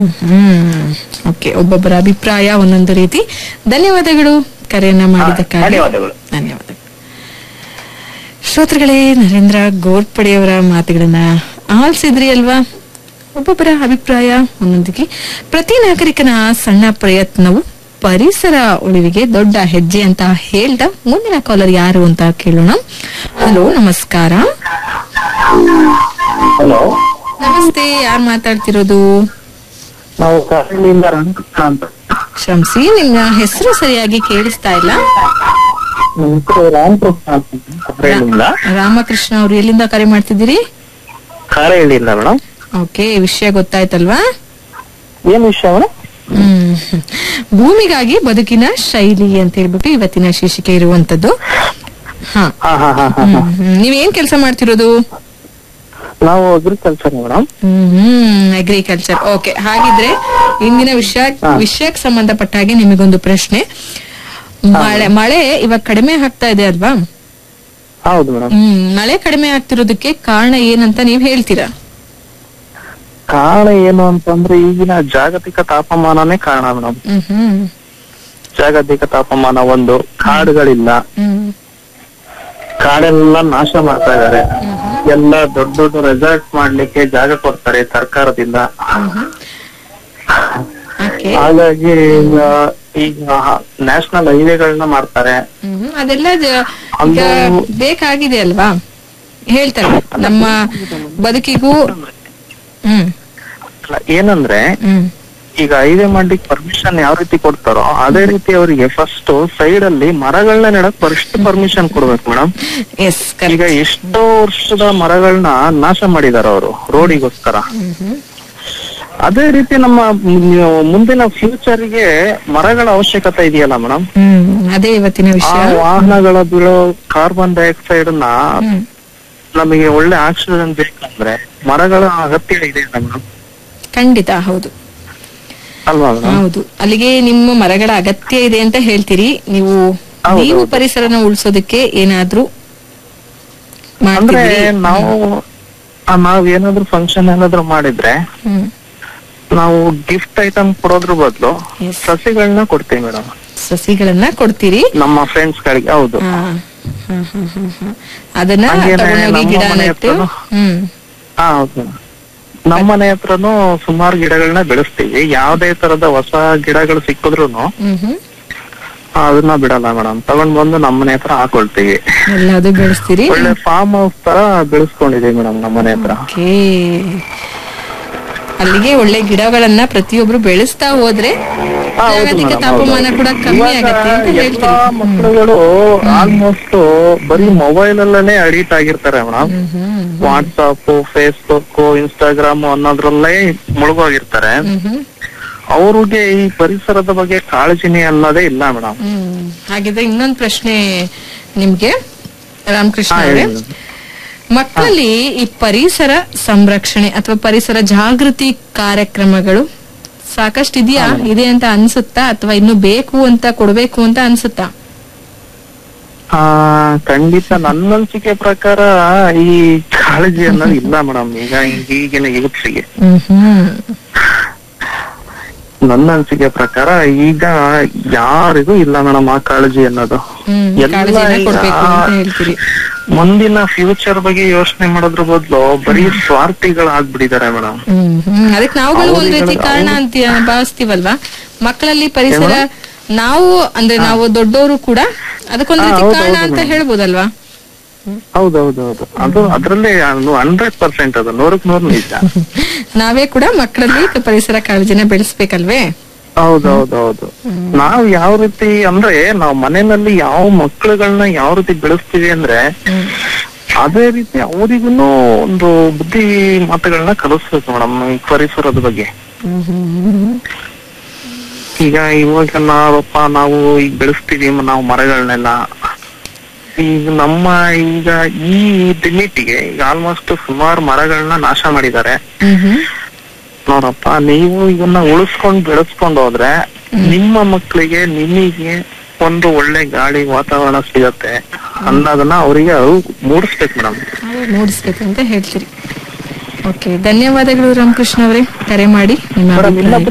ಹ್ಮ್ okay ಒಬ್ಬೊಬ್ಬರ ಅಭಿಪ್ರಾಯ ಒಂದೊಂದು ರೀತಿ ಧನ್ಯವಾದಗಳು ಕರೆಯನ್ನ ಮಾಡಿದ್ದಕ್ಕಾಗಿ ಧನ್ಯವಾದಗಳು ಧನ್ಯವಾದಗಳು ಶ್ರೋತೃಗಳೇ ನರೇಂದ್ರ ಗೋರ್ಪಡೆಯವರ ಮಾತುಗಳನ್ನ ಆಲಿಸಿದ್ರಿ ಅಲ್ವಾ ಒಬ್ಬೊಬ್ಬರ ಅಭಿಪ್ರಾಯ ಒಂದೊಂದಿಗೆ ಪ್ರತಿ ನಾಗರಿಕನ ಸಣ್ಣ ಪ್ರಯತ್ನವು ಪರಿಸರ ಉಳಿವಿಗೆ ದೊಡ್ಡ ಹೆಜ್ಜೆ ಅಂತ ಹೇಳ್ದ ಮುಂದಿನ ಕಾಲರ್ ಯಾರು ಅಂತ ಕೇಳೋಣ ಹಲೋ ನಮಸ್ಕಾರ ಹಲೋ ನಮಸ್ತೆ ಯಾರು ಮಾತಾಡ್ತಿರೋದು ನಾವು ಕರಳಿಯಿಂದ ರಂಗಕೃಷ್ಣ ಅಂತ ಕ್ಷಮಿಸಿ ನಿಮ್ಮ ಹೆಸರು ಸರಿಯಾಗಿ ಕೇಳಿಸ್ತಾ ಇಲ್ಲ ನಮ್ಮ ಹೆಸರು ರಾಮಕೃಷ್ಣ ಅಂತ ಕರಳಿಯಿಂದ ರಾಮಕೃಷ್ಣ ಅವರು ಎಲ್ಲಿಂದ ಕರೆ ಮಾಡ್ತಿದ್ದೀರಿ ಕಾರಹಳ್ಳಿಯಿಂದ ಮೇಡಮ್ ಓಕೆ ವಿಷಯ ಗೊತ್ತಾಯ್ತಲ್ವಾ ಏನ್ ವಿಷಯ ಮೇಡಮ್ ಹ್ಮ್ ಭೂಮಿಗಾಗಿ ಬದುಕಿನ ಶೈಲಿ ಅಂತ ಹೇಳ್ಬಿಟ್ಟು ಇವತ್ತಿನ ಶೀರ್ಷಿಕೆ ಇರುವಂತದ್ದು ಹಾ ಹಾ ಹಾ ಹಾ ಹಾ ಹ್ಮ್, ಹ್ಮ್. ನೀವೇನ್ ಕೆಲಸ ಮಾಡ್ತಿರೋದು ನಾವು agriculture madam hmm agriculture okay ಹಾಗಿದ್ರೆ ಇಂದಿನ ವಿಷಯ ವಿಷಯಕ್ಕೆ ಸಂಬಂಧಪಟ್ಟ ಹಾಗೆ ನಿಮಗೊಂದು ಪ್ರಶ್ನೆ ಮಳೆ ಮಳೆ ಇವಾಗ ಕಡಿಮೆ ಆಗ್ತಾ ಇದೆ ಅಲ್ವಾ ಹೌದು ಮೇಡಮ್ ಹ್ಮ್ ಮಳೆ ಕಡಿಮೆ ಆಗ್ತಿರೋದಕ್ಕೆ ಕಾರಣ ಏನಂತ ನೀವ್ ಹೇಳ್ತೀರಾ ಕಾರಣ ಏನು ಅಂತಂದ್ರೆ ಈಗಿನ ಜಾಗತಿಕ ತಾಪಮಾನನೇ ಕಾರಣ ಮೇಡಮ್ ಹ್ಮ್ ಹ್ಮ್ ಜಾಗತಿಕ ತಾಪಮಾನ ಒಂದು ಕಾಡುಗಳಿಲ್ಲ ಹ್ಮ್ ಕಾಡೆಲ್ಲ ನಾಶ ಮಾಡ್ತಾ ಇದಾರೆ ಎಲ್ಲ ದೊಡ್ಡ ದೊಡ್ಡ ರೆಸಾರ್ಟ್ ಮಾಡ್ಲಿಕ್ಕೆ ಜಾಗ ಕೊಡ್ತಾರೆ ಸರ್ಕಾರದಿಂದ ಓಕೆ ಹಾಗಾಗಿ ಈಗ ಈಗ ನ್ಯಾಷನಲ್ ಹೈವೇಗಳನ್ನ ಮಾಡ್ತಾರೆ ಹ್ಮ್, ಅದೆಲ್ಲ ಜ- ಈಗ ಅದು- ಬೇಕಾಗಿದೆ ಅಲ್ವಾ ಹೇಳ್ತಾರೆ ನಮ್ಮ ಬದುಕಿಗೂ ಹ್ಮ್ ಅಲ್ಲ, ಏನಂದ್ರೆ ಹ್ಮ್ ಈಗ ಹೈವೇ ಮಾಡ್ಲಿಕ್ಕೆ ಪರ್ಮಿಷನ್ ಯಾವ ರೀತಿ ಕೊಡ್ತಾರೋ ಅದೇ ರೀತಿ ಅವರಿಗೆ ಫಸ್ಟ್ ಸೈಡ್ ಅಲ್ಲಿ ಮರಗಳನ್ನ ನೆಡಕ್ ಫಸ್ಟ್ ಪರ್ಮಿಷನ್ ಕೊಡ್ಬೇಕು ಮೇಡಮ್ ಎಸ್ ಈಗ ಎಷ್ಟೋ ವರ್ಷದ ಮರಗಳನ್ನ ನಾಶ ಮಾಡಿದಾರ ಅವರು ರೋಡಿಗೋಸ್ಕರ ಅದೇ ರೀತಿ ನಮ್ಮ ಮ್- ಮುಂದಿನ ಫ್ಯೂಚರ್ ಗೆ ಮರಗಳ ಅವಶ್ಯಕತೆ ಇದೆಯಲ್ಲ ಮೇಡಮ್ ಹ್ಮ್ ಅದೇ ಇವತ್ತಿನ ಆ ವಿಷಯ ವಾಹನಗಳ ಬೀಳೋ ಕಾರ್ಬನ್ ಡೈಆಕ್ಸೈಡ್ ನ ಹ್ಮ್ ನಮಗೆ ಒಳ್ಳೆ ಆಕ್ಸಿಜನ್ ಬೇಕಂದ್ರೆ ಮರಗಳ ಅಗತ್ಯ ಇದೆ ಮೇಡಮ್ ಖಂಡಿತ ಹೌದು ಅಲ್ವಾ ಮೇಡಮ್ ಹೌದು ಅಲ್ಲಿಗೆ ನಿಮ್ಮ ಮರಗಳ ಅಗತ್ಯ ಇದೆ ಅಂತ ಹೇಳ್ತೀರಿ ನೀವು ಹೌದು, ನೀವು ಹೌದು. ಪರಿಸರನ ಉಳಿಸೋದಕ್ಕೆ ಏನಾದ್ರೂ ಅಂದ್ರೆ ಮಾಡ್ತಿದ್ದೀರಿ ನಾವು ಆ, ನಾವ್ ಏನಾದ್ರು ಫಂಕ್ಷನ್ ಏನಾದ್ರು ಮಾಡಿದ್ರೆ ಹ್ಮ್ ನಾವು ಗಿಫ್ಟ್ ಐಟಮ್ ಕೊಡೋದ್ರ ಬದಲು Yes. ಸಸಿಗಳನ್ನ ಕೊಡ್ತೀವಿ ಮೇಡಮ್ ಸಸಿಗಳನ್ನ ಕೊಡ್ತೀರಿ ನಮ್ಮ ಫ್ರೆಂಡ್ಸ್ ಗಳಿಗೆ ಹೌದು ಹಾ, ಹಾ, ಹಾ, ಹಾ, ಹಾ. ಅದನ್ನ ಹಂಗೇನೆ ತಗೊಂಡೋಗಿ ನಮ್ಮ ಗಿಡ ಮನೆ ನೆಟ್ಟು ಹತ್ರನೂ- ಹ್ಮ್ ಹಾ ಹೌದು madam. ನಮ್ಮ ಮನೆ ಹತ್ರನು ಸುಮಾರು ಗಿಡಗಳನ್ನ ಬೆಳೆಸ್ತೀವಿ ಯಾವ್ದೇ ತರದ ಹೊಸ ಗಿಡಗಳು ಸಿಕ್ಕಿದ್ರುನು ಹ್ಮ್ ಹ್ಮ್ ಅದನ್ನ ಬಿಡಲ್ಲ ಮೇಡಮ್ ತಗೊಂಡ್ ಬಂದು ನಮ್ಮ ಮನೆ ಹತ್ರ ಹಾಕೊಳ್ತೀವಿ ಎಲ್ಲದು ಬೆಳೆಸ್ತೀರಿ ಒಳ್ಳೆ ಫಾರ್ಮ್ ಹೌಸ್ ತರ ಬೆಳೆಸ್ಕೊಂಡಿದೀವಿ ಮೇಡಮ್ ನಮ್ಮ ಮನೆ ಹತ್ರ ಓಕೆ ಅಲ್ಲಿಗೆ ಒಳ್ಳೆ ಗಿಡಗಳನ್ನ ಪ್ರತಿಯೊಬ್ರು ಬೆಳೆಸ್ತಾ ಹೋದ್ರೆ ಹಾ, ಹೌದು ಜಾಗತಿಕ madam, ತಾಪಮಾನ ಹೌದು. ಕೂಡ ಕಮ್ಮಿ ಇವಾಗ ಆಗತ್ತೆ ಅಂತ ಎಲ್ಲಾ ಹೇಳ್ತೀರಿ ಮಕ್ಕಳುಗಳು ಆಲ್ಮೋಸ್ಟ್ ಬರೀ ಮೊಬೈಲ್ ಅಲ್ಲೇ ಅಡಿಕ್ಟ್ ಆಗಿರ್ತಾರೆ madam hmm hmm WhatsApp Facebook Instagram ಅನ್ನೋದ್ರಲ್ಲೇ ಮುಳುಗೋಗಿರ್ತಾರೆ ಹ್ಮ್ ಹ್ಮ್ ಅವ್ರಿಗೆ ಈ ಪರಿಸರದ ಬಗ್ಗೆ ಕಾಳಜಿನೇ ಅನ್ನೋದೇ ಇಲ್ಲ ಮೇಡಮ್ ಹ್ಮ್ ಹಾಗಿದ್ರೆ ಇನ್ನೊಂದ್ ಪ್ರಶ್ನೆ ನಿಮ್ಗೆ ರಾಮಕೃಷ್ಣ ಹಾ, ಅವರೇ ಹೇಳಿ madam. ಮಕ್ಕಳಲ್ಲಿ ಈ ಪರಿಸರ ಸಂರಕ್ಷಣೆ ಅಥವಾ ಪರಿಸರ ಜಾಗೃತಿ ಕಾರ್ಯಕ್ರಮಗಳು ಸಾಕಷ್ಟು ಇದೆಯಾ ಇದೆ ಅಂತ ಅನ್ಸುತ್ತಾ ಅಥವಾ ಇನ್ನು ಬೇಕು ಅಂತ ಕೊಡ್ಬೇಕು ಅಂತ ಅನ್ಸುತ್ತಾ ಆ ಖಂಡಿತ ನನ್ನ ಅನಿಸಿಕೆ ಪ್ರಕಾರ ಈ ಕಾಳಜಿ ಅನ್ನೋದು ಇಲ್ಲ ಮೇಡಮ್ ಈಗ ಈಗಿನ ಯೂತ್ಸಿಗೆ ಹ್ಮ್ ಹ್ಮ್ ನನ್ನ ಅನಿಸಿಕೆ ಪ್ರಕಾರ ಈಗ ಯಾರಿಗೂ ಇಲ್ಲ ಮೇಡಮ್ ಆ ಕಾಳಜಿ ಅನ್ನೋದು ಹ್ಮ್ ಎಲ್ಲ ಕಾಳಜಿನ ಈಗ ಕೊಡ್ಬೇಕು ಅಂತ ಹೇಳ್ತೀರಿ ಮುಂದಿನ ಫ್ಯೂಚರ್ ಬಗ್ಗೆ ಯೋಚನೆ ಮಾಡೋದ್ರ ಬದಲು ಬರೀ ಸ್ವಾರ್ಥಿಗಳಾಗ್ಬಿಟ್ಟಿದ್ದಾರೆ ಮೇಡಮ್ ಹ್ಮ್ ಹ್ಮ್ ಅದಕ್ಕೆ ನಾವುಗಳು ಒಂದ್ ರೀತಿ ಅವ್ರಿಗಳ- ಕಾರಣ ಅಂತ ಭಾವಿಸ್ತೀವಲ್ವಾ ಮಕ್ಕಳಲ್ಲಿ ಪರಿಸರ ನಾವು ಅಂದ್ರೆ ನಾವು ದೊಡ್ಡವರು ಕೂಡ ಅದಕ್ಕೊಂದ್ ಹಾ, ರೀತಿ ಹೌದು, ಕಾರಣ ಹೌದು ಅಂತ madam. ಹೇಳ್ಬೋದಲ್ವಾ ಹೌದೌದೌದು ಅದು ಅದ್ರಲ್ಲೇ ಹಂಡ್ರೆಡ್ ಪರ್ಸೆಂಟ್ ಅದು ನೂರಕ್ ನೂರು ನಿಜ ನಾವೇ ಕೂಡ ಮಕ್ಕಳಲ್ಲಿ ಪರಿಸರ ಕಾಳಜಿನ ಬೆಳೆಸ್ಬೇಕಲ್ವೇ ಹೌದೌದೌದು ನಾವ್ ಯಾವ ರೀತಿ ಅಂದ್ರೆ ನಾವ್ ಮನೆಯಲ್ಲಿ ಯಾವ ಮಕ್ಕಳುಗಳನ್ನ ಯಾವ ರೀತಿ ಬೆಳೆಸ್ತೀವಿ ಅಂದ್ರೆ ಅದೇ ರೀತಿ ಅವರಿಗೂ ಒಂದು ಬುದ್ಧಿ ಮಾತುಗಳನ್ನ ಕಲಿಸ್ಬೇಕು ಮೇಡಮ್ ಈ ಪರಿಸರದ ಬಗ್ಗೆ ಈಗ ಇವಾಗ ನಾವಪ್ಪ ನಾವು ಈಗ ಬೆಳೆಸ್ತೀವಿ ನಾವು ಮರಗಳನ್ನೆಲ್ಲ ಈಗ ನಮ್ಮ ಈಗ ಈ ಲಿಮಿಟ್ಗೆ ಈಗ ಆಲ್ಮೋಸ್ಟ್ ಸುಮಾರು ಮರಗಳನ್ನ ನಾಶ ಮಾಡಿದ್ದಾರೆ ನೋಡಪ್ಪ ನೀವು ಇವನ್ನ ಉಳಿಸ್ಕೊಂಡ್ ಬೆಳೆಸ್ಕೊಂಡ್ ಹೋದ್ರೆ ನಿಮ್ಮ ಮಕ್ಕಳಿಗೆ ನಿಮಗೆ ಒಂದು ಒಳ್ಳೆ ಗಾಳಿ ವಾತಾವರಣ ಸಿಗತ್ತೆ ಅನ್ನೋದನ್ನ ಅವರಿಗೆ ಮೂಡಿಸ್ಬೇಕು ಮೇಡಮ್ ನಾವು ಮೂಡಿಸ್ಬೇಕು ಅಂತ ಹೇಳ್ತೀರಿ ಓಕೆ ಧನ್ಯವಾದಗಳು ರಾಮಕೃಷ್ಣ ಅವರೇ ಕರೆ ಮಾಡಿ ನಿಮ್ಮ ಮೇಡಮ್ ಅಭಿಪ್ರಾಯ ಇನ್ನೊಬ್ರು